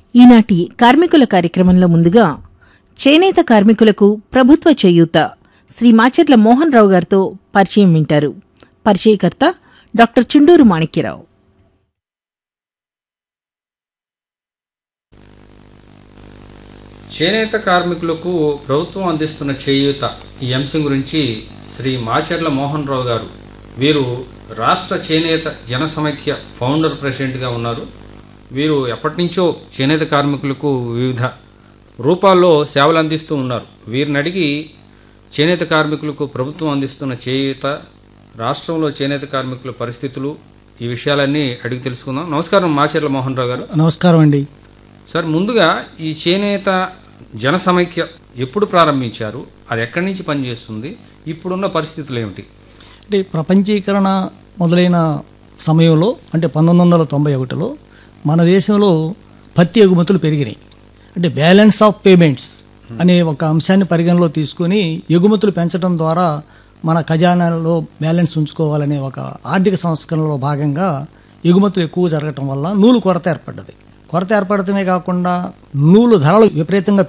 ఈనాటి కార్మికుల కార్యక్రమంలో ముందుగా చేనేత కార్మికులకు ప్రభుత్వ చేయూత శ్రీ మాచర్ల మోహన్ రావు గారితో పరిచయం వింటారు పరిచయకర్త డాక్టర్ చుండూరు మాణిక్యరావు చేనేత కార్మికులకు ప్రభుత్వం అందిస్తున్న చేయూత ఈ అంశం గురించి శ్రీ మాచర్ల మోహన్ రావు గారు వీరు రాష్ట్ర చేనేత జన సమైక్య ఫౌండర్ ప్రెసిడెంట్గా ఉన్నారు వీరు ఎప్పటి నుంచో చేనేత కార్మికులకు వివిధ రూపాల్లో సేవలు అందిస్తూ ఉన్నారు వీరిని అడిగి చేనేత కార్మికులకు ప్రభుత్వం అందిస్తున్న చేయూత రాష్ట్రంలో చేనేత కార్మికుల పరిస్థితులు ఈ విషయాలన్నీ అడిగి తెలుసుకుందాం నమస్కారం మాచర్ల మోహన్ రావు గారు నమస్కారం అండి సార్ ముందుగా ఈ చేనేత జన సమైక్య ఎప్పుడు ప్రారంభించారు అది ఎక్కడి నుంచి పనిచేస్తుంది ఇప్పుడున్న పరిస్థితులు ఏమిటి అంటే ప్రపంచీకరణ మొదలైన సమయంలో అంటే పంతొమ్మిది వందల తొంభై ఒకటిలో మన దేశంలో పత్తి ఎగుమతులు పెరిగినాయి అంటే బ్యాలెన్స్ ఆఫ్ పేమెంట్స్ అనే ఒక అంశాన్ని పరిగణలో తీసుకొని ఎగుమతులు పెంచడం ద్వారా మన ఖజానాలో బ్యాలెన్స్ ఉంచుకోవాలనే ఒక ఆర్థిక సంస్కరణలో భాగంగా ఎగుమతులు ఎక్కువ జరగటం వల్ల నూలు కొరత ఏర్పడ్డది కొరత ఏర్పడటమే కాకుండా నూలు ధరలు విపరీతంగా